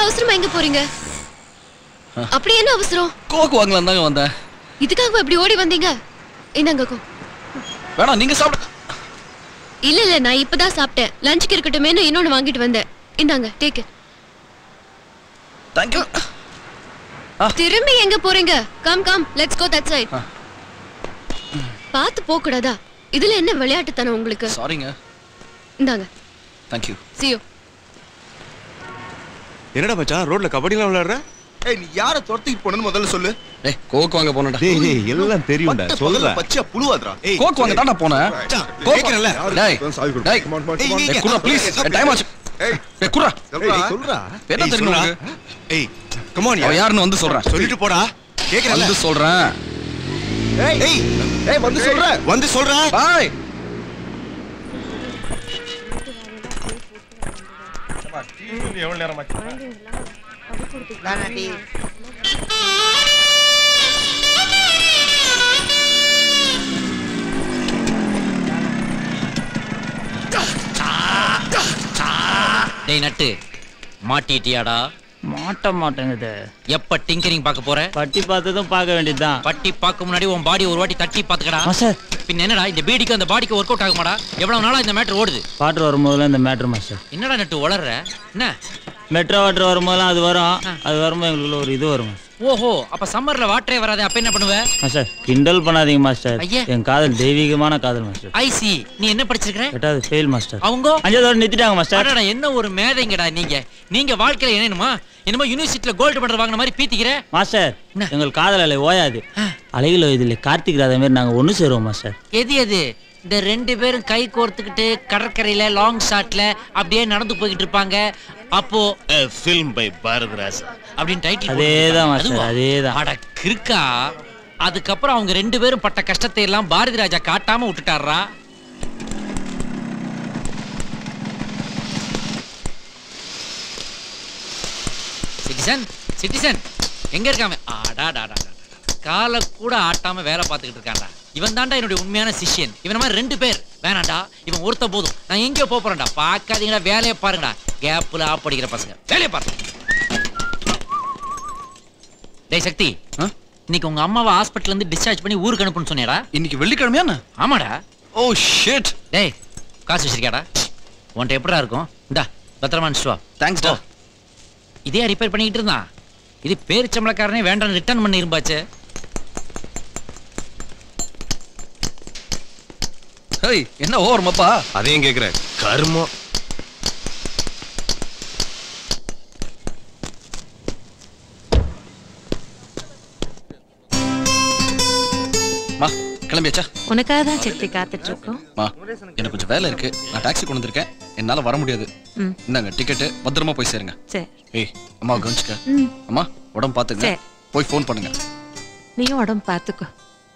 அவசரமா எங்க போறீங்க அப்படி என்ன அவசரம் கோக்கு வாங்கலாம் தாங்க வந்தேன் இதுக்காக இப்படி ஓடி வந்தீங்க இந்தாங்க கோ வேணாம் நீங்க சாப்பிட இல்ல இல்ல நான் இப்பதான் சாப்பிட்டேன் லஞ்சுக்கு இருக்கட்டுமேனு இன்னொன்னு வாங்கிட்டு வந்தேன் இந்தாங்க டேக் தேங்க்யூ திரும்பி எங்க போறீங்க come come let's go that side பார்த்து போக கூடாதா இதுல என்ன விளையாட்டுத்தனம் உங்களுக்கு சாரிங்க இந்தாங்க தேங்க்யூ see you என்னடா மச்சான் ரோட்ல கபடிலாம் விளையாடுற ஏய் நீ யார துரத்திட்டு போனன்னு முதல்ல சொல்லு டேய் கோக்கு வாங்க போனடா டேய் டேய், எல்லாம் தெரியும்டா பட்ட சொல்றா பகல்ல பச்சையா புழுவாதுடா ஏய் கோக்கு வாங்க தான்டா போனேன் மச்சான், கோக்கு கேக்குறேன்ல. டேய் டேய் ஏய், இங்க, டேய் குரா ப்ளீஸ் டைம் ஆச்சு ஏய் டேய் குரா சொல்றா ஏய், சொல்றா என்ன ஏய், தெரியுமா சொல்றா. உனக்கு? ஏய் கமான் அவன் யாருன்னு வந்து சொல்றேன் சொல்லிட்டு போடா கேக்குறல வந்து சொல்றேன் ஏய் ஏய் ஏய் வந்து சொல்ற வந்து சொல்றா பாய் டேய் நட்டு மாட்டிட்டியாடா மாட்ட மாட்டேங்குது எப்ப டிங்கரிங் பார்க்க போற பட்டி பார்த்ததும் பார்க்க வேண்டியதுதான் பட்டி பார்க்க முன்னாடி உன் பாடி ஒரு வாட்டி தட்டி பாத்துக்கடா மாஸ்டர் பின்ன என்னடா இந்த பீடிக்கு அந்த பாடிக்கு ஒர்க் அவுட் ஆகுமாடா எவ்வளவு நாளா இந்த மேட்டர் ஓடுது வாட்டர் வரும்போதெல்லாம் இந்த மேட்ரு மாஸ்டர் என்னடா நட்டு வளர்ற என்ன மெட்ரோ வாட்டர் வரும்போதெல்லாம் அது வரும் அது வரும்போது எங்களுக்குள்ள ஒரு இது வரும் ஓஹோ அப்ப சம்மர்ல வாட்டரே வராது அப்ப என்ன பண்ணுவ மாஸ்டர் கிண்டல் பண்ணாதீங்க மாஸ்டர் ஐயே. என் காதல் தெய்வீகமான காதல் மாஸ்டர் ஐசி நீ என்ன படிச்சிருக்கிற எட்டாவது ஃபெயில் மாஸ்டர் அவங்க அஞ்சாவது நிறுத்திட்டாங்க மாஸ்டர் அடடா என்ன ஒரு மேதைங்கடா நீங்க நீங்க வாழ்க்கையில என்னமா என்னமோ யூனிவர்சிட்டில கோல்டு மெடல் வாங்கின மாதிரி பீத்திக்கிற மாஸ்டர் என்ன? எங்கள் காதல் அலை ஓயாது அலைகள் இதில் கார்த்திக் ராதா மாதிரி நாங்கள் ஒன்று சேருவோம் மாஸ்டர் எது எது இந்த ரெண்டு பேரும் கை கோர்த்துக்கிட்டு கடற்கரையில லாங் ஷாட்ல அப்படியே நடந்து போய்கிட்டு இருப்பாங்க அப்போ ஃபில்ம் பை பாரதிராஜ் அப்படின்னு டைட்டில் அதேதான் மாஸ்டர் அதேதான் அட கிறுக்கா அதுக்கப்புறம் அவங்க ரெண்டு பேரும் பட்ட கஷ்டத்தை எல்லாம் பாரதி ராஜா காட்டாம விட்டுட்டாரா சிட்டிசன் சிட்டிசன் எங்க இருக்காம ஆடாடாடா காலை கூட ஆட்டாம வேலை பார்த்துக்கிட்டு இருக்கான்டா இவன் தான்டா என்னுடைய உண்மையான சிஷ்யன் இவன் மாதிரி ரெண்டு பேர் வேணாம்டா இவன் ஒருத்த போதும் நான் எங்கேயோ போப் போறேன்டா பார்க்காதீங்கடா வேலையை பாருங்கடா கேப்ல ஆப் அடிக்கிற பசங்க வேலையை பாருங்க டேய் சக்தி ஆ? இன்னைக்கு உங்க அம்மாவை ஹாஸ்பிட்டல்ல இருந்து டிஸ்சார்ஜ் பண்ணி ஊருக்கு அனுப்புன்னு சொன்னியாடா இன்னைக்கு வெள்ளிக்கிழமையா என்ன? ஆமாடா ஓ ஷிட் டேய் காசு வச்சிருக்கியாடா உன்கிட்ட எப்படிடா இருக்கும் இந்தா பத்திரமா அனுப்பிச்சு வா தேங்க்ஸ் டா இதே ரிப்பேர் பண்ணிக்கிட்டு இருந்தான் இது பேரிச்சம்பளக்காரனே வேண்டாம் ரிட்டர்ன் பண்ணி இருப்பாச்சு ஹேய் என்ன ஓவர் மப்பா அதையும் கேக்குறேன் கர்மம் மா கிளம்பியாச்சா உனக்காக தான் சித்தி காத்துட்டு இருக்கோம் மா எனக்கு கொஞ்சம் வேலை இருக்கு நான் டாக்ஸி கொண்டு வந்திருக்கேன் என்னால வர முடியாது ம். இந்தாங்க டிக்கெட்டு பத்திரமா போய் சேருங்க சரி ஏய் அம்மா கவனிச்சுக்க ம் அம்மா உடம்பு பாத்துங்க சரி. போய் ஃபோன் பண்ணுங்க நீயும் உடம்பு பார்த்துக்கோ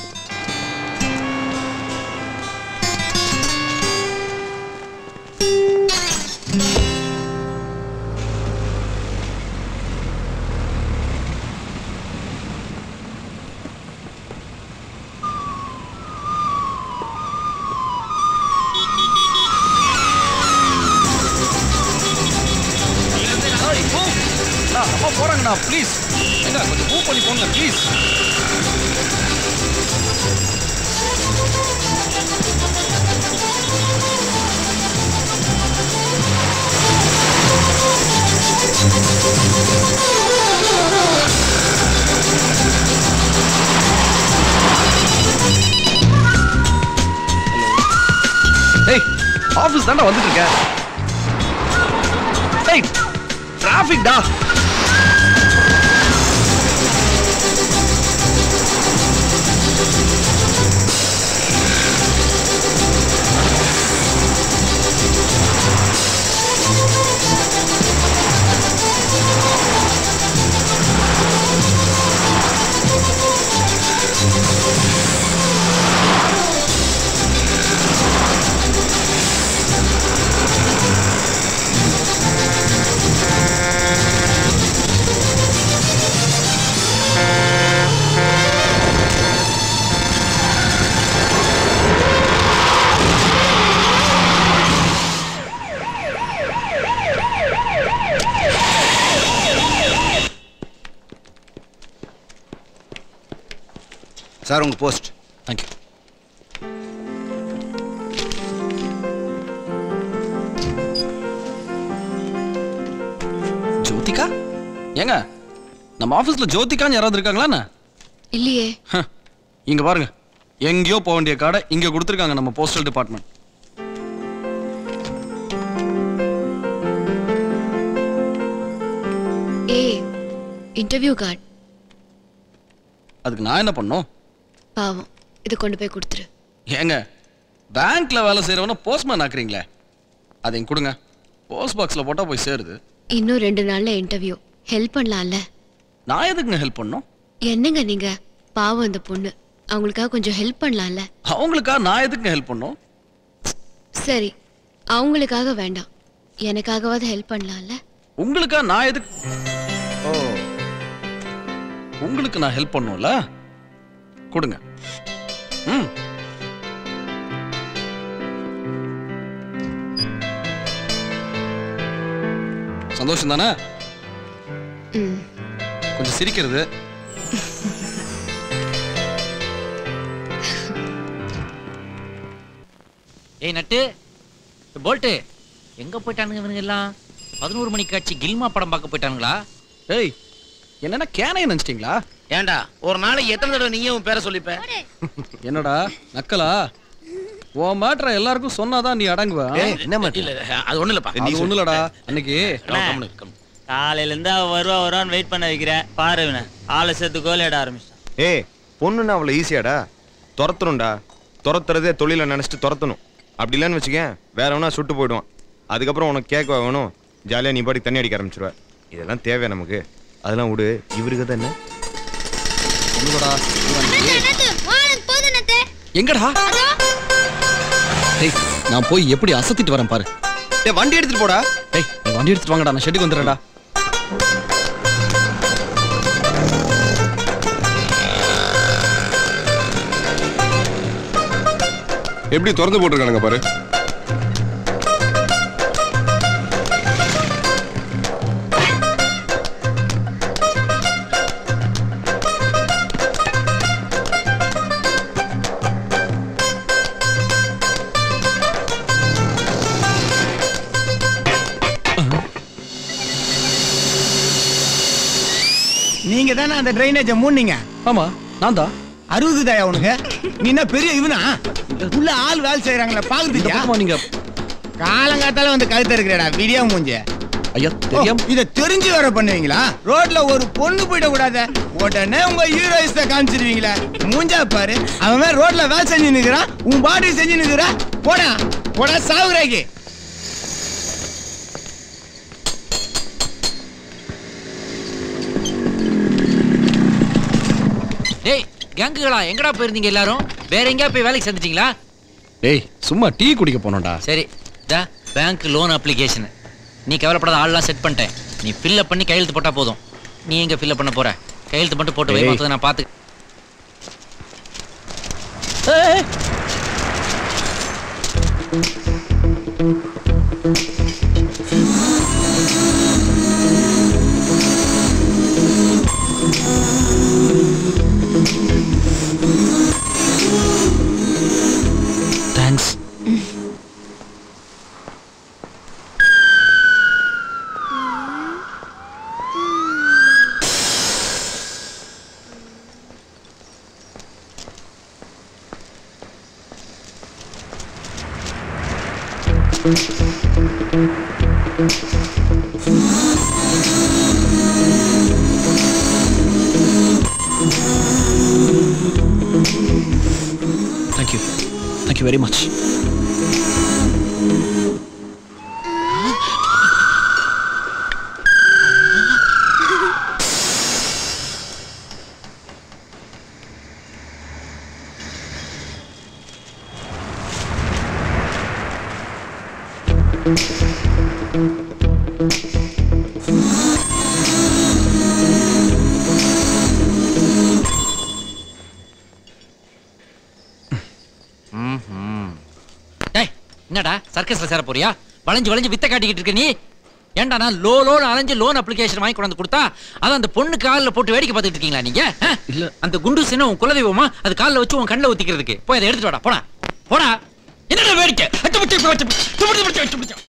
அம்மா போறாங்கண்ணா ப்ளீஸ் என்ன கொஞ்சம் மூவ் பண்ணி போங்க ப்ளீஸ் டேய் ஆபீஸ் தான்டா வந்துட்டு இருக்கேன் டேய் டிராஃபிக் டா சார் உங்க போஸ்ட் தேங்க்யூ ஜோதிகா ஏங்க நம்ம ஆபீஸ்ல ஜோதிகான்னு யாராவது இருக்காங்களா என்ன? இல்லையே ஹ, இங்க பாருங்க எங்கேயோ போக வேண்டிய கார்டை இங்க கொடுத்துருக்காங்க நம்ம போஸ்டல் டிபார்ட்மெண்ட் ஏ இன்டர்வியூ கார்டு அதுக்கு நான் என்ன பண்ணோம் பாவம் இது கொண்டு போய் கொடுத்துரு ஏங்க பேங்க்ல வேலை செய்யறவன போஸ்ட்மேன் ஆக்குறீங்களே அதையும் கொடுங்க போஸ்ட் பாக்ஸ்ல போட்டா போய் சேருது இன்னும் ரெண்டு நாள்ல இன்டர்வியூ ஹெல்ப் பண்ணலாம்ல நான் எதுக்குங்க ஹெல்ப் பண்ணோம் என்னங்க நீங்க பாவம் அந்த பொண்ணு அவங்களுக்காக கொஞ்சம் ஹெல்ப் பண்ணலாம்ல அவங்களுக்கா நான் எதுக்குங்க ஹெல்ப் பண்ணோம் சரி அவங்களுக்காக வேண்டாம் எனக்காகவாவது ஹெல்ப் பண்ணலாம்ல உங்களுக்கா நான் எதுக்கு ஓ உங்களுக்கு நான் ஹெல்ப் பண்ணும்ல கொடுங்க ம் சந்தோஷம் தானே ம் கொஞ்சம் சிரிக்கிறது ஏய் நட்டு போல்ட்டு எங்க போயிட்டானுங்க இவனுங்க எல்லாம் பதினோரு மணிக்கு காட்சி கில்மா படம் பார்க்க போயிட்டானுங்களா ஏய் என்னன்னா கேனைய நினைச்சிட்டீங்களா ஏன்டா ஒரு நாளைக்கு எத்தனை தடவை நீயும் உன் பேரை சொல்லிப்ப என்னடா நக்கலா உன் மேட்ரை எல்லாருக்கும் சொன்னாதான் நீ அடங்குவ ஆ? என்ன இல்ல அது ஒண்ணு இல்லப்பா அது ஒண்ணும் இல்லடா அன்னைக்கு காலையில இருந்து அவ வருவா வருவான்னு வெயிட் பண்ண வைக்கிறேன் பாரு இவனை ஆளை சேர்த்து கோல் ஆட ஆரம்பிச்சிட்டான் ஏய் பொண்ணுன்னா அவ்வளோ ஈஸியாடா துரத்தணும்டா துரத்துறதே தொழிலை நினச்சிட்டு துரத்தணும் அப்படி இல்லைன்னு வச்சுக்கேன் வேற வேணா சுட்டு போயிடுவான் அதுக்கப்புறம் உனக்கு கேட்க வேணும் ஜாலியாக நீ பாட்டி தண்ணி அடிக்க ஆரம்பிச்சிருவ இதெல்லாம் தேவை நமக்கு அதெல்லாம் விடு இவருக்கு தான் என்ன ஒண்ணுலடா எங்கடா டேய் நான் போய் எப்படி அசத்திட்டு வரேன் பாரு டேய் வண்டி எடுத்துட்டு போடா டேய் நீ வண்டி எடுத்துட்டு வாங்கடா நான் ஷெட்டுக்கு வந்துடுறேன்டா எப்படி திறந்து போட்டிருக்கானுங்க பாரு நீங்க தானே அந்த ட்ரைனேஜை மூடுனீங்க ஆமா நான் தான் அறுபது தாயா உனக்கு நீ என்ன பெரிய இவனா உள்ள ஆள் வேலை செய்யறாங்களா பாக்குறதுக்கு நீங்க காலங்காத்தால வந்து கழுத்த இருக்கிறடா விடியா மூஞ்ச ஐயா தெரியாம இத தெரிஞ்சு வர பண்ணுவீங்களா ரோட்ல ஒரு பொண்ணு போயிட கூடாது உடனே உங்க ஹீரோயிஸ் காமிச்சிருவீங்களா மூஞ்சா பாரு அவன் மேல ரோட்ல வேலை செஞ்சு நிக்கிறான் உன் பாடி செஞ்சு நிக்கிறா போடா போடா சாவுறாக்கி டேய் கேங்குகளா எங்கடா போயிருந்தீங்க எல்லாரும் வேற எங்கேயா போய் வேலைக்கு சேர்ந்துட்டீங்களா டேய் சும்மா டீ குடிக்க போனோம்டா சரி டா பேங்க் லோன் அப்ளிகேஷன் நீ கவலைப்படாத ஆள்லாம் செட் பண்ணிட்டேன் நீ ஃபில்அப் பண்ணி கையெழுத்து போட்டா போதும் நீ எங்க ஃபில்அப் பண்ண போற கையெழுத்து மட்டும் போட்டு வை ஏய். மத்தத நான் பார்த்து thanks thank you thank you very much டேய் என்னடா சர்க்கஸ்ல சேர போறியா வளைஞ்சு வளைஞ்சு வித்த காட்டிக்கிட்டு இருக்க நீ ஏன்டா நான் லோ லோன் அலைஞ்சு லோன் அப்ளிகேஷன் வாங்கி கொண்டு வந்து கொடுத்தா அதை அந்த பொண்ணு காலில் போட்டு வேடிக்கை பார்த்துட்டு இருக்கீங்களா நீங்க ஆ? இல்ல. அந்த குண்டு சின்ன உன் குலதெய்வமா அது காலில் வச்சு உன் கண்ணில் ஊத்திக்கிறதுக்கு போய் அதை எடுத்துட்டு வாடா போடா போடா என்னடா வேடிக்கை அச்சு, அச்சு, அச்சு, அச்சு, அச்சு, அச்சு, அச்சு, அச்சு.